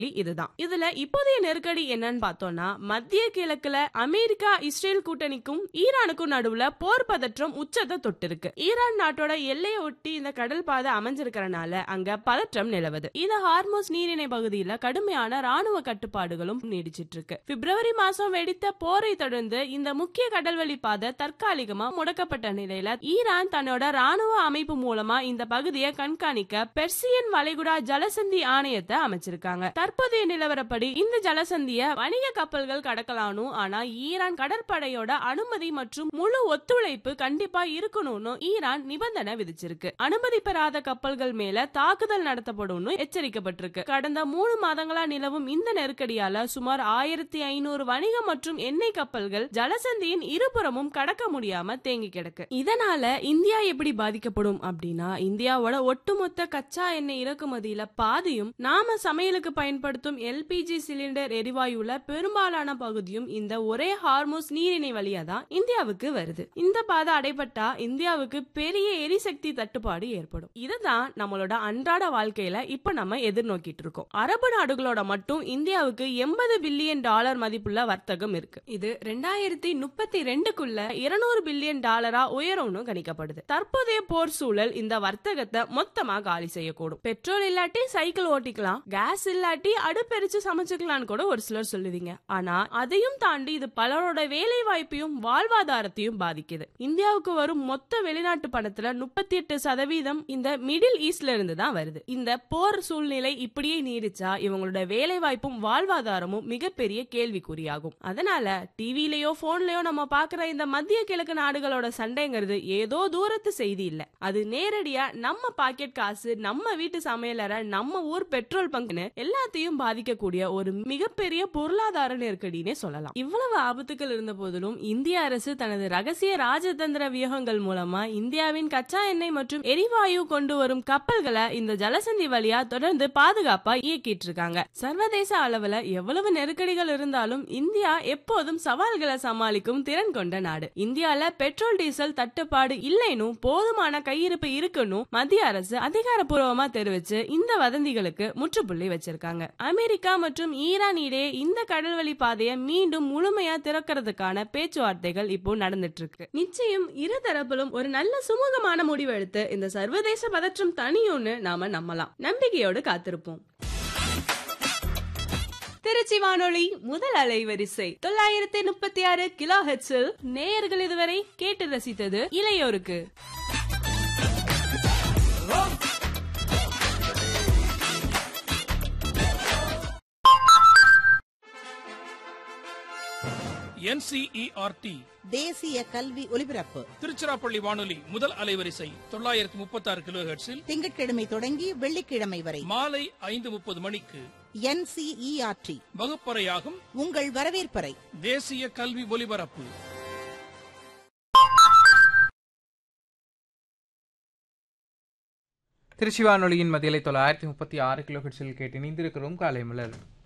இதுதான் இதுல இப்போதைய நெருக்கடி என்னன்னு பார்த்தோம்னா மத்திய கிழக்குல அமெரிக்கா இஸ்ரேல் கூட்டணிக்கும் ஈரானுக்கும் நடுவுல போர் பதற்றம் உச்சத்தை தொட்டிருக்கு ஈரான் நாட்டோட எல்லையை ஒட்டி இந்த கடல் பாதை அமைஞ்சிருக்கிறனால அங்க பதற்றம் நிலவுது இந்த ஹார்மோஸ் நீரிணை பகுதியில கடுமையான ராணுவ கட்டுப்பாடுகளும் நீடிச்சிட்டு இருக்கு பிப்ரவரி மாசம் வெடித்த போரை தொடர்ந்து இந்த முக்கிய கடல்வழி பாதை தற்காலிகமா முடக்கப்பட்ட நிலையில ஈரான் தன்னோட ராணுவ அமைப்பு மூலமா இந்த பகுதியை கண்காணிக்க பெர்சியன் வளைகுடா ஜலசந்தி ஆணையத்தை அமைச்சிருக்காங்க தற்போதைய நிலவரப்படி இந்த ஜலசந்திய வணிக கப்பல்கள் கடக்கலானும் ஆனா ஈரான் கடற்படையோட அனுமதி மற்றும் முழு ஒத்துழைப்பு கண்டிப்பா இருக்கணும்னு ஈரான் நிபந்தனை விதிச்சிருக்கு அனுமதி பெறாத கப்பல்கள் மேல தாக்குதல் நடத்தப்படும்னு எச்சரிக்கப்பட்டிருக்கு கடந்த மூணு மாதங்களா நிலவும் இந்த நெருக்கடியால சுமார் ஆயிரத்தி ஐநூறு வணிக மற்றும் எண்ணெய் கப்பல்கள் ஜலசந்தியின் இருபுறமும் கடக்க முடியாம தேங்கி கிடக்கு இதனால இந்தியா எப்படி பாதிக்கப்படும் அப்படின்னா இந்தியாவோட ஒட்டுமொத்த கச்சா எண்ணெய் இறக்குமதியில பாதியும் நாம சமையலுக்கு பயன்படுத்தும் எல்பிஜி சிலிண்டர் எரிவாயுல பெரும்பாலான பகுதியும் இந்த ஒரே ஹார்மோஸ் நீரிணை வழியா தான் இந்தியாவுக்கு வருது இந்த பாதை அடைபட்டா இந்தியாவுக்கு பெரிய எரிசக்தி தட்டுப்பாடு ஏற்படும் இதுதான் நம்மளோட அன்றாட வாழ்க்கையில இப்ப நம்ம எதிர்நோக்கிட்டு இருக்கோம் அரபு நாடுகளோட மட்டும் இந்தியாவுக்கு எண்பது பில்லியன் டாலர் மதிப்புள்ள வர்த்தகம் இருக்கு இது ரெண்டாயிரத்தி முப்பத்தி ரெண்டுக்குள்ள இருநூறு பில்லியன் டாலரா உயரும்னு கணிக்கப்படுது தற்போதைய போர் சூழல் இந்த வர்த்தகத்தை மொத்தமா காலி செய்யக்கூடும் பெட்ரோல் இல்லாட்டி சைக்கிள் ஓட்டிக்கலாம் கேஸ் இல்லாட்டி அடுப்பெரிச்சு சமைச்சுக்கலாம்னு கூட ஒரு சிலர் சொல்லுவீங்க ஆனா அதையும் தாண்டி இது பலரோட வேலை வாய்ப்பையும் வாழ்வாதாரத்தையும் பாதிக்குது இந்தியாவுக்கு வரும் மொத்த வெளிநாட்டு பணத்துல முப்பத்தி எட்டு சதவீதம் இந்த மிடில் ஈஸ்ட்ல இருந்து தான் வருது இந்த போர் சூழ்நிலை இப்படியே நீடிச்சா இவங்களோட வேலை வாய்ப்பும் வாழ்வாதாரமும் மிகப்பெரிய கேள்விக்குறியாகும் அதனால டிவிலயோ போன்லயோ நம்ம பாக்குற இந்த மத்திய கிழக்கு நாடுகளோட சண்டைங்கிறது ஏதோ தூரத்து செய்தி இல்ல அது நேரடியா நம்ம பாக்கெட் காசு நம்ம வீட்டு சமையலறை நம்ம ஊர் பெட்ரோல் பங்குன்னு எல்லாத்தையும் பாதிக்கக்கூடிய ஒரு மிகப்பெரிய பொருளாதார நெருக்கடினே சொல்லலாம் இவ்வளவு ஆபத்துக்கள் இருந்த போதிலும் இந்திய அரசு தனது ரகசிய ராஜதந்திர வியூகங்கள் மூலமா இந்தியாவின் கச்சா எண்ணெய் மற்றும் எரிவாயு கொண்டு வரும் கப்பல்களை இந்த ஜலசந்தி வழியா தொடர்ந்து பாதுகாப்பா இயக்கிட்டு இருக்காங்க சர்வதேச அளவுல எவ்வளவு நெருக்கடிகள் இருந்தாலும் இந்தியா எப்போதும் சவால்களை சமாளிக்கும் திறன் கொண்ட நாடு இந்தியால பெட்ரோல் டீசல் தட்டுப்பாடு இல்லைனும் போதுமான கையிருப்பு இருக்குன்னு மத்திய அரசு அதிகாரப்பூர்வமா தெரிவிச்சு இந்த வதந்திகளுக்கு முற்றுப்புள்ளி வச்சிருக்காங்க அமெரிக்கா மற்றும் ஈரான் இடையே இந்த கடல்வழி பாதையை மீண்டும் முழுமையா திறக்கிறதுக்கான பேச்சுவார்த்தைகள் இப்போ நடந்துட்டு இருக்கு நிச்சயம் இரு தரப்பிலும் ஒரு நல்ல சுமூகமான முடிவு எடுத்து இந்த சர்வதேச பதற்றம் தனியும்னு நாம நம்பலாம் நம்பிக்கையோடு காத்திருப்போம் திருச்சி வானொலி முதல் அலைவரிசை தொள்ளாயிரத்தி முப்பத்தி ஆறு கிலோ ஹெட்ஸில் நேயர்கள் இதுவரை கேட்டு ரசித்தது இளையோருக்கு என்சிஇஆர்டி தேசிய கல்வி ஒலிபரப்பு திருச்சிராப்பள்ளி வானொலி முதல் அலைவரிசை தொள்ளாயிரத்தி முப்பத்தி ஆறு கிலோ ஹெர்ட்ஸில் திங்கட்கிழமை தொடங்கி வெள்ளிக்கிழமை வரை மாலை ஐந்து முப்பது மணிக்கு என்சிஇஆர்டி வகுப்பறையாகும் உங்கள் வரவேற்பறை தேசிய கல்வி ஒலிபரப்பு திருச்சி வானொலியின் மதியலை தொள்ளாயிரத்தி முப்பத்தி ஆறு கிலோ ஹெட்ஸில் கேட்டு இணைந்திருக்கிறோம் காலை மலர்